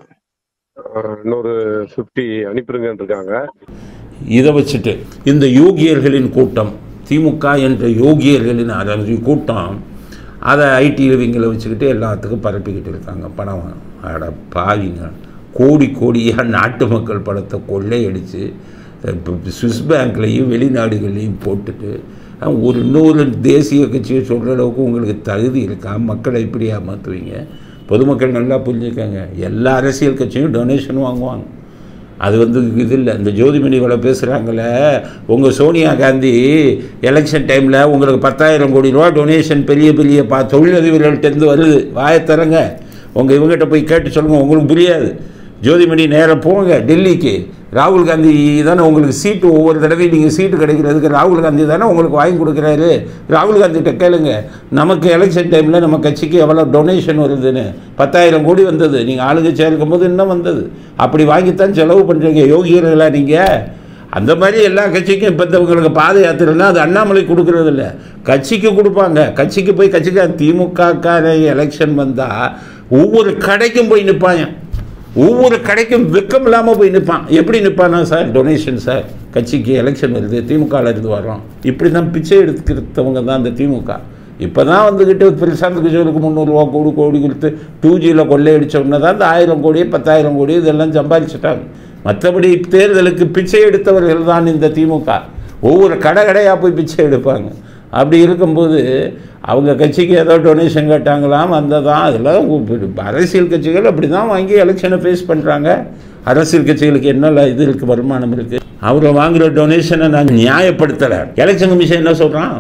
அஹ் இன்னொரு ஃபிஃப்டி அனுப்பிடுங்கன்னு இருக்காங்க இதை வச்சுட்டு இந்த யூகியர்களின் கூட்டம் திமுக என்ற யோகியர்களின் அதாவது கூட்டம் அதை ஐடி இவங்களை வச்சுக்கிட்டு எல்லாத்துக்கும் பரப்பிக்கிட்டு இருக்காங்க பணம் அட பாவிங்க கோடி கோடியாக நாட்டு மக்கள் பணத்தை கொள்ளையடித்து இப்போ சுவிஸ் பேங்க்லேயும் வெளிநாடுகள்லையும் போட்டுட்டு அஹ், ஒரு இன்னொரு தேசிய கட்சியை சொல்கிற அளவுக்கு உங்களுக்கு தகுதி இருக்கா மக்களை இப்படி ஏமாற்றுவீங்க பொதுமக்கள் நல்லா புரிஞ்சுக்கங்க எல்லா அரசியல் கட்சியும் டொனேஷன் வாங்குவாங்க அது வந்து இது இல்லை இந்த ஜோதிமணி இவ்வளோ பேசுகிறாங்களே உங்கள் சோனியா காந்தி எலெக்ஷன் டைமில் உங்களுக்கு பத்தாயிரம் கோடி ரூபா டொனேஷன் பெரிய பெரிய பா தொழிலதிபர்கள்ட்டேருந்து வருது வாயை தரங்க உங்கள் இவங்ககிட்ட போய் கேட்டு சொல்லுங்கள் உங்களுக்கு புரியாது ஜோதிமணி நேராக போங்க டெல்லிக்கு ராகுல் காந்தி தானே உங்களுக்கு சீட்டு ஒவ்வொரு தடவையும் நீங்கள் சீட்டு கிடைக்கிறதுக்கு ராகுல் காந்தி தானே உங்களுக்கு வாங்கி கொடுக்குறாரு ராகுல் காந்திகிட்ட கேளுங்க நமக்கு எலெக்ஷன் டைமில் நம்ம கட்சிக்கு எவ்வளோ டொனேஷன் வருதுன்னு பத்தாயிரம் கோடி வந்தது நீங்கள் ஆளுங்கட்சியாக இருக்கும்போது இன்னும் வந்தது அப்படி வாங்கித்தான் செலவு பண்ணுறீங்க யோகியர்களா நீங்கள் அந்த மாதிரி எல்லா கட்சிக்கும் இப்போ இவங்களுக்கு பாத யாத்திரைன்னா அது அண்ணாமலை கொடுக்கறது இல்ல கட்சிக்கு கொடுப்பாங்க கட்சிக்கு போய் கட்சிக்கு திமுக எலெக்ஷன் வந்தால் ஒவ்வொரு கடைக்கும் போய் நிற்பாங்க ஒவ்வொரு கடைக்கும் வெக்கம் இல்லாமல் போய் நிற்பான் எப்படி நிற்பானா சார் டொனேஷன் சார் கட்சிக்கு எலெக்ஷன் வருது திமுகவில் இருந்து வரோம் இப்படி தான் பிச்சை எடுத்துக்கிறவங்க தான் அந்த திமுக இப்போ தான் வந்துக்கிட்டு பிரசாந்த் கிஷோருக்கு முந்நூறுரூவா கோடி கோடி கொடுத்து டூ ஜியில் கொள்ளையடிச்ச உடனே தான் இந்த ஆயிரம் கோடி பத்தாயிரம் கோடி இதெல்லாம் சம்பாதிச்சிட்டாங்க மற்றபடி தேர்தலுக்கு பிச்சை எடுத்தவர்கள் தான் இந்த திமுக ஒவ்வொரு கடை கடையாக போய் பிச்சை எடுப்பாங்க அப்படி இருக்கும்போது அவங்க கட்சிக்கு ஏதோ டொனேஷன் கேட்டாங்களாம் வந்ததான் அதெல்லாம் உ- அரசியல் கட்சிகள் அப்படி தான் வாங்கி எலெக்ஷனை ஃபேஸ் பண்ணுறாங்க அரசியல் கட்சிகளுக்கு என்ன இது இருக்குது வருமானம் இருக்குது அவங்க வாங்குகிற டொனேஷனை நான் நியாயப்படுத்தலை எலெக்ஷன் கமிஷன் என்ன சொல்கிறான்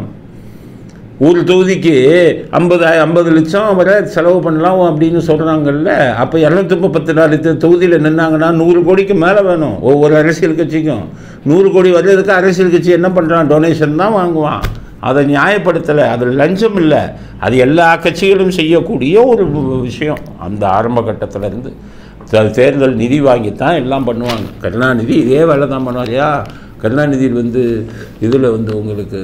ஒரு தொகுதிக்கு ஐம்பது ஐம்பது லட்சம் வரை செலவு பண்ணலாம் அப்படின்னு சொல்கிறாங்கல்ல அப்போ இரநூத்தி முப்பத்தி நாலு தொகுதியில் நின்னாங்கன்னா நூறு கோடிக்கு மேலே வேணும் ஒவ்வொரு அரசியல் கட்சிக்கும் நூறு கோடி வர்றதுக்கு அரசியல் கட்சி என்ன பண்ணுறான் டொனேஷன் தான் வாங்குவான் அதை நியாயப்படுத்தலை அது லஞ்சம் இல்லை அது எல்லா கட்சிகளும் செய்யக்கூடிய ஒரு விஷயம் அந்த ஆரம்ப கட்டத்துல இருந்து த- தேர்தல் நிதி வாங்கித்தான் எல்லாம் பண்ணுவாங்க கருணாநிதி இதே வேலை தான் பண்ணுவாரியா கருணாநிதி வந்து இதில் வந்து உங்களுக்கு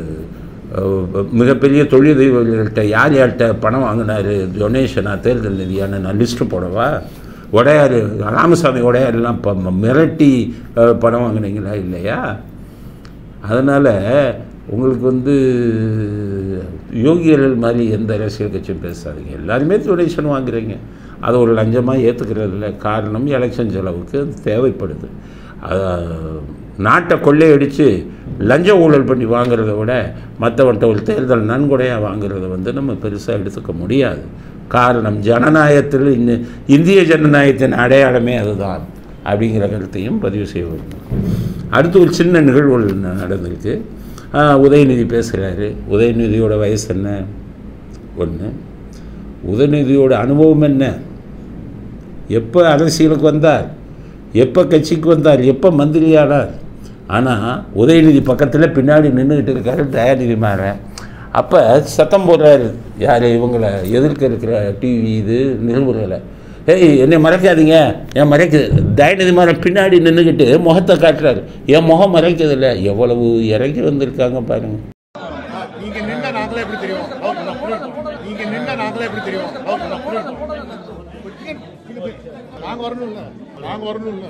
அஹ், மிகப்பெரிய தொழிலதிபர்கள்ட்ட யார் யார்கிட்ட பணம் வாங்கினாரு டொனேஷனா தேர்தல் நிதியான நான் லிஸ்ட்டு போடவா உடையார் ராமசாமி உடையாரெல்லாம் இப்போ மிரட்டி அஹ், பணம் வாங்கினீங்களா இல்லையா அதனால் உங்களுக்கு வந்து யோகியர்கள் மாதிரி எந்த அரசியல் கட்சியும் பேசாதீங்க எல்லாருமே டொனேஷன் வாங்குறீங்க அதை ஒரு லஞ்சமாக ஏற்றுக்கிறது இல்லை காரணம் எலெக்ஷன் செலவுக்கு அது தேவைப்படுது அஹ், நாட்டை கொள்ளையடித்து லஞ்ச ஊழல் பண்ணி வாங்குறத விட மற்றவன்ட்ட ஒரு தேர்தல் நன்கொடையாக வாங்குறத வந்து நம்ம பெருசாக எடுத்துக்க முடியாது காரணம் ஜனநாயகத்தில் இன்னும் இந்திய ஜனநாயகத்தின் அடையாளமே அதுதான் அப்படிங்கிற கருத்தையும் பதிவு செய்ய விரும்புகிறேன் அடுத்து ஒரு சின்ன நிகழ்வு ந- நடந்திருக்கு ஆஹ், உதயநிதி பேசுகிறாரு உதயநிதியோட வயசு என்ன ஒன்று உதயநிதியோட அனுபவம் என்ன எப்போ அரசியலுக்கு வந்தார் எப்போ கட்சிக்கு வந்தார் எப்போ மந்திரியானார் ஆனால் உதயநிதி பக்கத்தில் பின்னாடி நின்றுக்கிட்டு இருக்காரு தயாநிதி மாறன் அப்போ சத்தம் போடுறாரு யார் இவங்களை எதிர்க்க இருக்கிற டிவி இது நிருபர்களை ஏய் என்னை மறைக்காதீங்க என் மறைக்குது தயாநிதி மாறன் பின்னாடி நின்றுக்கிட்டு முகத்தை காட்டுறாரு என் முகம் மறைக்கிறதில்ல எவ்வளவு இறங்கி வந்திருக்காங்க பாருங்க நீங்க நின்னா நாங்களே எப்படி தெரியும் ஓகே, நான் புரியுது. நீங்க நின்னா நாங்களே எப்படி தெரியும் ஓகே, நான் புரியுது. இது போய், நாங்க வரணும் இல்ல நாங்க வரணும் இல்ல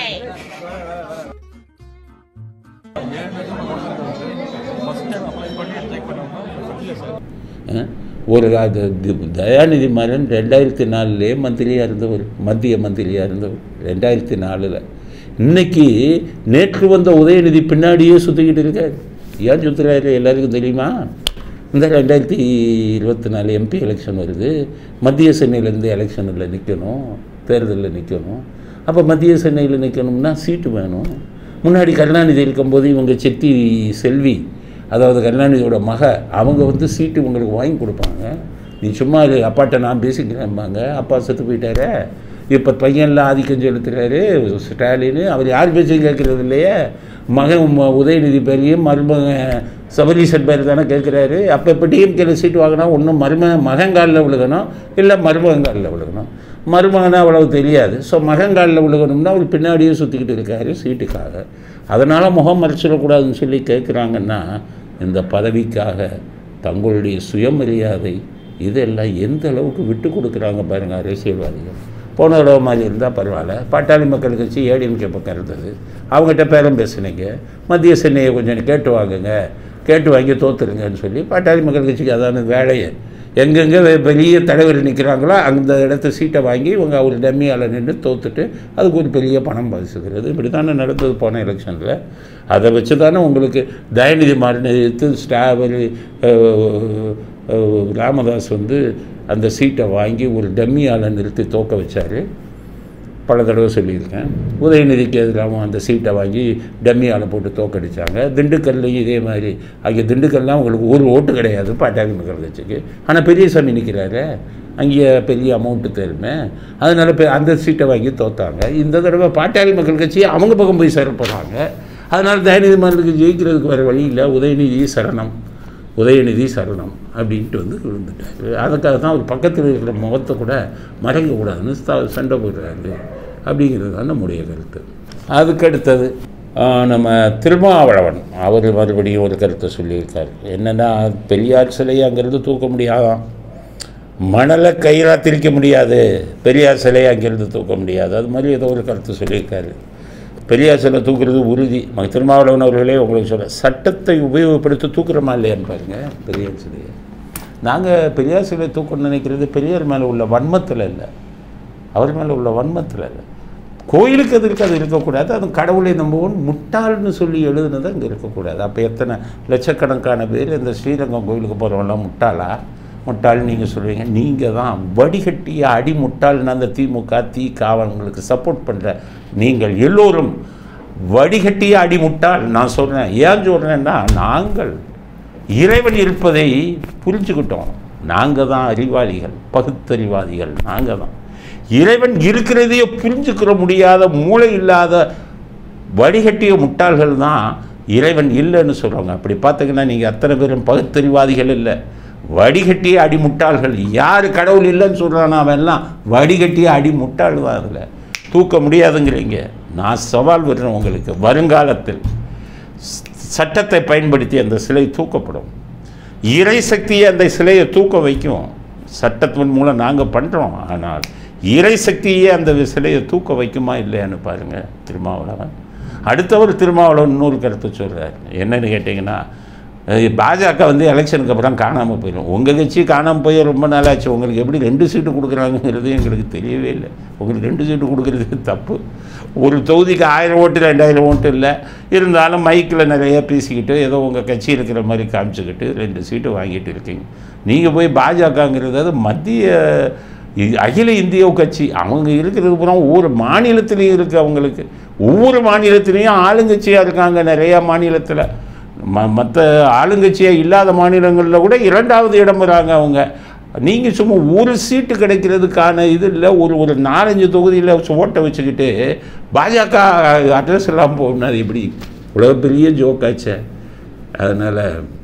அஹ், ஒரு அது தி- தயாநிதி மாறன் ரெண்டாயிரத்தி நாலுலேயே மந்திரியாக இருந்தவர் மத்திய மந்திரியாக இருந்தவர் ரெண்டாயிரத்தி நாலில் இன்னைக்கு நேற்று வந்த உதயநிதி பின்னாடியே சுற்றிக்கிட்டு இருக்கார் ஏன் சுற்றுறாரு எல்லாருக்கும் தெரியுமா இந்த ரெண்டாயிரத்தி இருபத்தி நாலு எம்பி எலெக்ஷன் வருது மத்திய சென்னையிலேருந்து எலெக்ஷனில் நிற்கணும் தேர்தலில் நிற்கணும் அப்போ மத்திய சென்னையில் நிற்கணும்னா சீட்டு வேணும் முன்னாடி கருணாநிதி இருக்கும்போது இவங்க செட்டி செல்வி அதாவது கருணாநிதியோட மக அவங்க வந்து சீட்டு உங்களுக்கு வாங்கி கொடுப்பாங்க நீ சும்மா இரு, அப்பாட்ட நான் பேசிக்கிறேன்பாங்க அப்பா செத்து போயிட்டாரே இப்போ பையன்லாம் ஆதிக்கம் செலுத்துறாரு ஸ்டாலின் அவர் யார் பேச்சையும் கேட்கறது இல்லையே மகன் ம- உதயநிதி பேரையும் மருமகன் சபரீசன் பேர் தானே கேட்குறாரு அப்போ இப்போ டிஎம்கேல சீட்டு வாங்கினா ஒன்றும் மருமகன் மகங்காலில் விழுகணும் இல்லை மருமகங்காலில் விழுகணும் மருமகனா அவ்வளவு தெரியாது ஸோ மகங்காலில் விழுகணும்னா அவர் பின்னாடியே சுற்றிக்கிட்டு இருக்காரு சீட்டுக்காக அதனால் முகம் மறைச்சிடக்கூடாதுன்னு சொல்லி கேட்குறாங்கன்னா இந்த பதவிக்காக தங்களுடைய சுயமரியாதை இதெல்லாம் எந்த அளவுக்கு விட்டு கொடுக்குறாங்க பாருங்க அரசியல்வாதிகள் போன தடவை மாதிரி இருந்தால் பரவாயில்ல பாட்டாளி மக்கள் கட்சி ஏடிஎம்கே பக்கம் இருந்தது அவங்ககிட்ட பேரம் பேசுனீங்க மத்திய சென்னையை கொஞ்சம் கேட்டு வாங்குங்க கேட்டு வாங்கி தோத்துருங்கன்னு சொல்லி பாட்டாளி மக்கள் கட்சிக்கு அதான வேலையை எங்கெங்கே வெ- பெரிய தலைவர் நிற்கிறாங்களோ அந்த இடத்த சீட்டை வாங்கி இவங்க ஒரு டம்மியால் நின்று தோத்துட்டு அதுக்கு ஒரு பெரிய பணம் பரிசுகிறது இப்படி தானே நடந்தது போன எலெக்ஷனில் அதை வச்சு தானே உங்களுக்கு தயநிதி மாறனை எதிர்த்து ஸ்டாவலி ராமதாஸ் வந்து அந்த சீட்டை வாங்கி ஒரு டம்மியால் நிறுத்தி தோக்க வச்சார் பல தடவை சொல்லியிருக்கேன் உதயநிதிக்கு எதிராகவும் அந்த சீட்டை வாங்கி டம்மியால் போட்டு தோக்கடிச்சாங்க திண்டுக்கல்லையும் இதே மாதிரி அங்கே திண்டுக்கல்லாம் உங்களுக்கு ஒரு ஓட்டு கிடையாது பாட்டாளி மக்கள் கட்சிக்கு ஆனால் பெரியசாமி நிற்கிறாரு அங்கே பெரிய அமௌண்ட்டு தருமே அதனால பெ- அந்த சீட்டை வாங்கி தோத்தாங்க இந்த தடவை பாட்டாளி மக்கள் கட்சி அவங்க பக்கம் போய் சேர போகிறாங்க அதனால் தயநிதி மாறனுக்கு ஜெயிக்கிறதுக்கு வேறு வழி இல்லை உதயநிதி சரணம் உதயநிதி சரணம் அப்படின்ட்டு வந்து விழுந்துட்டார் அதுக்காக தான் அவர் பக்கத்தில் இருக்கிற முகத்தை கூட மறைக்கக்கூடாதுன்னு ச- சண்டை போடுறாரு அப்படிங்கிறது தான் நம்முடைய கருத்து அதுக்கு அடுத்தது ஆஹ், நம்ம திருமாவளவன் அவர் மறுபடியும் ஒரு கருத்தை சொல்லியிருக்கார் என்னென்னா பெரியார் சிலையை அங்கேருந்து தூக்க முடியாதாம் மணலை கயிறா திரிக்க முடியாது பெரியார் சிலையை அங்கேருந்து தூக்க முடியாது அது மாதிரி ஏதோ ஒரு கருத்து சொல்லியிருக்காரு பெரியார் சிலை தூக்குறது உறுதி ம- திருமாவளவன் அவர்களே உங்களுக்கு சொல்ல சட்டத்தை உபயோகப்படுத்தி தூக்குறோமா இல்லையான்னு பாருங்கள் பெரியார் சிலையை நாங்கள் பெரியார் சிலையை தூக்கணும்னு நினைக்கிறது பெரியார் மேலே உள்ள வன்மத்தில் இல்லை அவர் மேலே உள்ள வன்மத்தில் இல்லை கோயிலுக்கு எதிர்க்கு அது இருக்கக்கூடாது அது கடவுளை நம்புவோம் முட்டாள்னு சொல்லி எழுதுனது அங்கே இருக்கக்கூடாது அப்போ எத்தனை லட்சக்கணக்கான பேர் இந்த ஸ்ரீரங்கம் கோயிலுக்கு போகிறவங்களாம் முட்டாளா முட்டாள் நீங்கள் சொல்லுவீங்க நீங்கள் தான் வடிகட்டிய அடி முட்டாள்னு அந்த திமுக திக அவங்களுக்கு சப்போர்ட் பண்ணுற நீங்கள் எல்லோரும் வடிகட்டிய அடி முட்டாள் நான் சொல்கிறேன் ஏன் சொல்கிறேன்னா நாங்கள் இறைவன் இருப்பதை புரிஞ்சுக்கிட்டோம் நாங்கள் தான் அறிவாளிகள் பகுத்தறிவாதிகள் நாங்கள் தான் இறைவன் இருக்கிறதையே புரிஞ்சுக்கிற முடியாத மூளை இல்லாத வடிகட்டிய முட்டாள்கள் தான் இறைவன் இல்லைன்னு சொல்கிறாங்க அப்படி பார்த்தீங்கன்னா நீங்கள் அத்தனை பேரும் பகுத்தறிவாதிகள் இல்லை வடிகட்டிய அடி முட்டாள்கள் யார் கடவுள் இல்லைன்னு சொல்கிறானோ அவன் எல்லாம் வடிகட்டிய அடி முட்டாள் தான் அதில் தூக்க முடியாதுங்கிறீங்க நான் சவால் விடுறேன் உங்களுக்கு வருங்காலத்தில் ஸ்- சட்டத்தை பயன்படுத்தி அந்த சிலை தூக்கப்படும் இறை சக்தியை அந்த சிலையை தூக்க வைக்கும் சட்டத்தின் மூலம் நாங்கள் பண்ணுறோம் ஆனால் இறை சக்தியே அந்த சிலையை தூக்க வைக்குமா இல்லையான்னு பாருங்கள் திருமாவளவன் அடுத்தவர் திருமாவளவன் இன்னொரு கருத்து சொல்கிறார் என்னன்னு கேட்டிங்கன்னா அஹ் பாஜக வந்து எலெக்ஷனுக்கு அப்புறம் காணாமல் போயிடும் உங்கள் கட்சி காணாமல் போய் ரொம்ப நாளாச்சு உங்களுக்கு எப்படி ரெண்டு சீட்டு கொடுக்குறாங்கிறது எங்களுக்கு தெரியவே இல்லை உங்களுக்கு ரெண்டு சீட்டு கொடுக்குறது தப்பு ஒரு தொகுதிக்கு ஆயிரம் ஓட்டு ரெண்டாயிரம் ஓட்டு இல்லை இருந்தாலும் மைக்கில் நிறைய பேசிக்கிட்டு ஏதோ உங்கள் கட்சி இருக்கிற மாதிரி காமிச்சுக்கிட்டு ரெண்டு சீட்டு வாங்கிட்டு இருக்கீங்க நீங்கள் போய் பாஜகங்கிறது அது மத்திய இ- அகில இந்திய கட்சி அவங்க இருக்கிறது பூரா ஒவ்வொரு மாநிலத்திலையும் இருக்குது அவங்களுக்கு ஒவ்வொரு மாநிலத்திலையும் ஆளுங்கட்சியாக இருக்காங்க நிறையா மாநிலத்தில் ம மற்ற ஆளுங்கட்சியாக இல்லாத மாநிலங்களில் கூட இரண்டாவது இடம் வராங்க அவங்க நீங்கள் சும்மா ஒரு சீட்டு கிடைக்கிறதுக்கான இது இல்லை ஒரு ஒரு நாலஞ்சு தொகுதியில் ஓட்டை வச்சுக்கிட்டு பாஜக அட்ரஸ் எல்லாம் போகணும் அது எப்படி இவ்வளோ பெரிய ஜோக்காச்சே அதனால்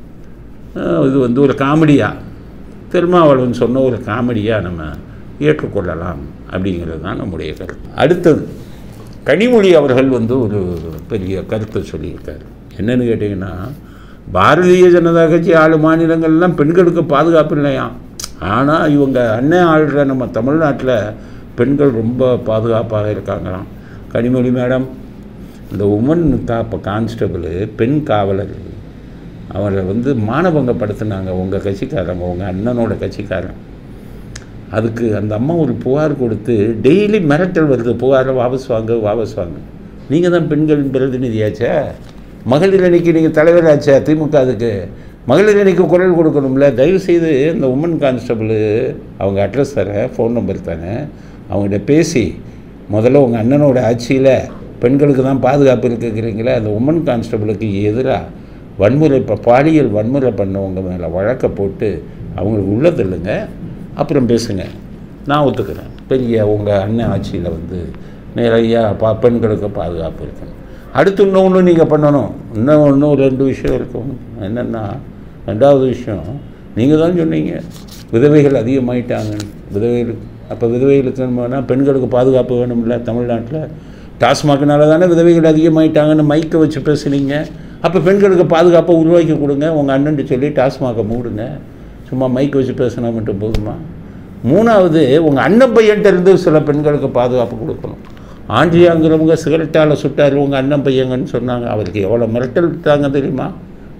இது வந்து ஒரு காமெடியாக திருமாவளவன் சொன்ன ஒரு காமெடியாக நம்ம ஏற்றுக்கொள்ளலாம் அப்படிங்கிறது தான் நம்முடைய கருத்து அடுத்தது கனிமொழி அவர்கள் வந்து ஒரு பெரிய கருத்தை சொல்லியிருக்காரு என்னன்னு கேட்டிங்கன்னா பாரதிய ஜனதா கட்சி ஆளு மாநிலங்கள்லாம் பெண்களுக்கு பாதுகாப்பு இல்லையாம் ஆனால் இவங்க அண்ணன் ஆளுற நம்ம தமிழ்நாட்டில் பெண்கள் ரொம்ப பாதுகாப்பாக இருக்காங்களாம் கனிமொழி மேடம் இந்த உமன் காப்ப கான்ஸ்டபிள் பெண் காவலர் அவரை வந்து மானபங்கப்படுத்தினாங்க உங்கள் கட்சிக்காரங்க உங்கள் அண்ணனோட கட்சிக்காரன் அதுக்கு அந்த அம்மா ஒரு புகார் கொடுத்து டெய்லி மிரட்டல் வருது புகாரை வாபஸ் வாங்க வாபஸ் வாங்க நீங்கள் தான் பெண்களின் பிரதிநிதியாச்சே மகளிர் அணிக்கு நீங்கள் தலைவராச்சே திமுக அதுக்கு மகளிர் அணிக்கு குரல் கொடுக்கணும்ல தயவு செய்து இந்த உமன் கான்ஸ்டபிள் அவங்க அட்ரஸ் தரேன் ஃபோன் நம்பர் தரேன் அவங்ககிட்ட பேசி முதல்ல உங்கள் அண்ணனோட ஆட்சியில் பெண்களுக்கு தான் பாதுகாப்பு இருக்குங்கிறீங்களே அந்த உமன் கான்ஸ்டபிளுக்கு எதிராக வன்முறை இப்போ பாலியல் வன்முறை பண்ணவங்க மேலே வழக்கை போட்டு அவங்களுக்கு உள்ள தள்ளுங்க அப்புறம் பேசுங்க நான் ஒத்துக்கிறேன் பெரிய உங்கள் அண்ணன் ஆட்சியில் வந்து நிறையா பா பெண்களுக்கு பாதுகாப்பு இருக்கணும் அடுத்து இன்னொன்று நீங்கள் பண்ணணும் இன்னும் இன்னும் ரெண்டு விஷயம் இருக்கும் என்னென்னா ரெண்டாவது விஷயம் நீங்கள் தான் சொன்னீங்க விதவைகள் அதிகமாயிட்டாங்கன்னு விதவைகள் அப்போ விதவைகளுக்கு பெண்களுக்கு பாதுகாப்பு வேணும்ல தமிழ்நாட்டில் டாஸ்மாக்னால தானே விதவைகள் அதிகமாயிட்டாங்கன்னு மைக்கை வச்சு பேசுனீங்க அப்போ பெண்களுக்கு பாதுகாப்பை உருவாக்கி கொடுங்க உங்கள் அண்ணன்ட்டு சொல்லி டாஸ்மாகை மூடுங்க சும்மா மைக் வச்சு பேசினா மட்டும் போதுமா மூணாவது உங்கள் அண்ணன் பையன்ட்ட இருந்து சில பெண்களுக்கு பாதுகாப்பு கொடுக்கணும் ஆண்டியாங்கிறவங்க சிகரெட்டால் சுட்டார் உங்கள் அண்ணன் பையங்கன்னு சொன்னாங்க அவருக்கு எவ்வளோ மிரட்டல் விட்டாங்க தெரியுமா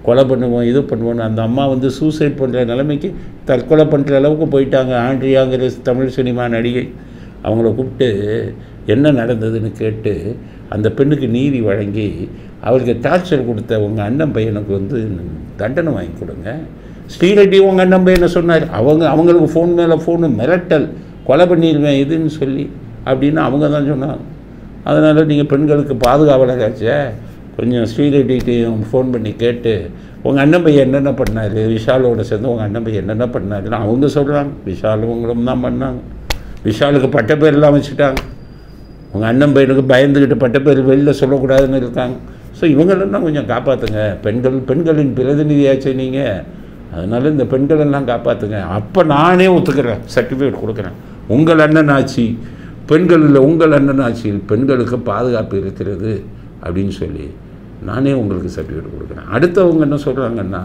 கொலை பண்ணுவோம் இது பண்ணுவோம் அந்த அம்மா வந்து சூசைட் பண்ணுற நிலைமைக்கு தற்கொலை பண்ணுற அளவுக்கு போயிட்டாங்க ஆண்ட்ரியாங்கிற தமிழ் சினிமா நடிகை அவங்கள கூப்பிட்டு என்ன நடந்ததுன்னு கேட்டு அந்த பெண்ணுக்கு நீதி வழங்கி அவருக்கு டார்ச்சர் கொடுத்த உங்கள் அண்ணன் பையனுக்கு வந்து தண்டனை வாங்கி கொடுங்க ஸ்ரீரெட்டி உங்கள் அண்ணன் பையனை சொன்னார் அவங்க அவங்களுக்கு ஃபோன் மேலே ஃபோனு மிரட்டல் கொலை பண்ணிடுவேன் இதுன்னு சொல்லி அப்படின்னு அவங்க தான் சொன்னாங்க அதனால் நீங்கள் பெண்களுக்கு பாதுகாவலராச்சே கொஞ்சம் ஸ்ரீரெட்டிகிட்டையும் ஃபோன் பண்ணி கேட்டு உங்கள் அண்ணன் பையன் என்னென்ன பண்ணார் விஷாலோட சேர்ந்து உங்கள் அண்ணன் பையன் என்னென்ன பண்ணாருன்னு அவங்க சொல்கிறாங்க விஷாலும் உங்களும் தான் பண்ணாங்க விஷாலுக்கு பட்ட பேர்லாம் வச்சுட்டாங்க உங்கள் அண்ணன் பையனுக்கு பயந்துக்கிட்டு பட்ட பேர் வெளில சொல்லக்கூடாதுன்னு இருக்காங்க ஸோ இவங்களெல்லாம் கொஞ்சம் காப்பாற்றுங்க பெண்கள் பெண்களின் பிரதிநிதியாச்சு நீங்கள் அதனால் இந்த பெண்களெல்லாம் காப்பாற்றுங்க அப்போ நானே ஒத்துக்கிறேன் சர்டிஃபிகேட் கொடுக்குறேன் உங்கள் அண்ணன் ஆட்சி பெண்களில் உங்கள் அண்ணன் ஆட்சியில் பெண்களுக்கு பாதுகாப்பு இருக்கிறது அப்படின்னு சொல்லி நானே உங்களுக்கு சர்டிஃபிகேட் கொடுக்குறேன் அடுத்தவங்க என்ன சொல்கிறாங்கன்னா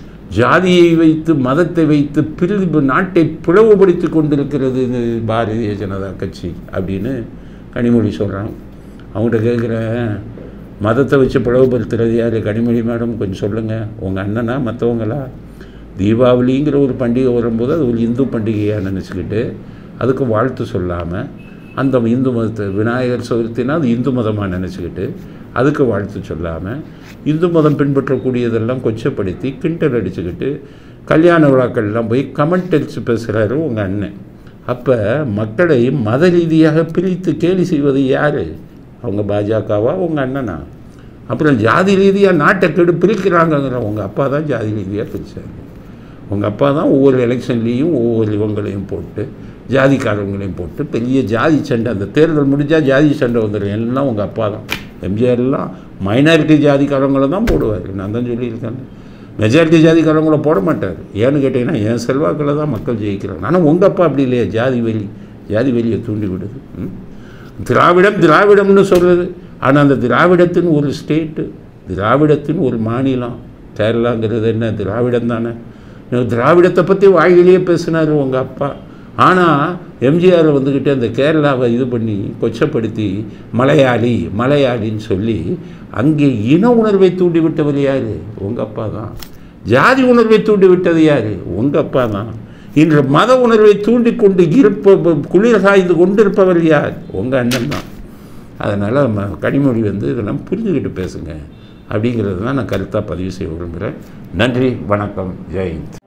ஜாதியை வைத்து மதத்தை வைத்து பிரிவு நாட்டை பிளவுபடுத்தி கொண்டிருக்கிறது இந்த பாரதிய ஜனதா கட்சி அப்படின்னு கனிமொழி சொல்கிறாங்க அவங்கள்ட்ட கேட்குறேன் மதத்தை வச்சு பிளவுபடுத்துறது யார் கனிமொழி மேடம் கொஞ்சம் சொல்லுங்கள் உங்கள் அண்ணனா மற்றவங்களா தீபாவளிங்கிற ஒரு பண்டிகை வரும்போது அது ஒரு இந்து பண்டிகையாக நினச்சிக்கிட்டு அதுக்கு வாழ்த்து சொல்லாமல் அந்த இந்து மதத்தை விநாயகர் சதுர்த்தினா அது இந்து மதமாக நினச்சிக்கிட்டு அதுக்கு வாழ்த்து சொல்லாமல் இந்து மதம் பின்பற்றக்கூடியதெல்லாம் கொச்சப்படுத்தி கிண்டல் அடிச்சுக்கிட்டு கல்யாண விழாக்கள்லாம் போய் கமெண்ட் அடித்து பேசுகிறாரு உங்கள் அண்ணன் அப்போ மக்களை மத ரீதியாக பிரித்து கேலி செய்வது யார் அவங்க பாஜகவா உங்கள் அண்ணனா அப்புறம் ஜாதி ரீதியாக நாட்டை கெடு பிரிக்கிறாங்கங்கிற உங்கள் அப்பா தான் ஜாதி ரீதியாக பிரித்தாங்க உங்கள் அப்பா தான் ஒவ்வொரு எலெக்ஷன்லேயும் ஒவ்வொரு இவங்களையும் போட்டு ஜாதிக்காரங்களையும் போட்டு பெரிய ஜாதி சண்டை அந்த தேர்தல் முடிஞ்சால் ஜாதி சண்டை வந்துடும் எல்லாம் உங்கள் அப்பா தான் எம்ஜிஆர்லாம் மைனாரிட்டி ஜாதிக்காரங்களை தான் போடுவார் நான் தான் சொல்லியிருக்கேன் மெஜாரிட்டி ஜாதிக்காரங்கள போட மாட்டார் ஏன்னு கேட்டிங்கன்னா என் செல்வாக்கில் தான் மக்கள் ஜெயிக்கிறாங்க ஆனால் உங்கள் அப்பா அப்படி இல்லையா ஜாதி வெளி ஜாதி வெளியை தூண்டி விடுது ம்? திராவிடம் திராவிடம்னு சொல்கிறது ஆனால் அந்த திராவிடத்தின் ஒரு ஸ்டேட்டு திராவிடத்தின் ஒரு மாநிலம் கேரளாங்கிறது என்ன திராவிடம் தானே திராவிடத்தை பற்றி வாயிலேயே பேசினார் உங்கள் அப்பா ஆனால் எம்ஜிஆர் வந்துக்கிட்டு அந்த கேரளாவை இது பண்ணி கொச்சப்படுத்தி மலையாளி மலையாளின்னு சொல்லி அங்கே இன உணர்வை தூண்டி விட்டவர் யார் உங்கள் அப்பா தான் ஜாதி உணர்வை தூண்டி விட்டது யார் உங்கள் அப்பா தான் இன்று மத உணர்வை தூண்டி கொண்டு இருப்ப குளிர் காய்ந்து கொண்டிருப்பவர் யார் உங்கள் அண்ணன் தான் அதனால் ம கனிமொழி வந்து இதெல்லாம் புரிஞ்சுக்கிட்டு பேசுங்க அப்படிங்கிறது தான் நான் கருத்தாக பதிவு செய்ய விரும்புகிறேன் நன்றி வணக்கம் ஜெயந்த்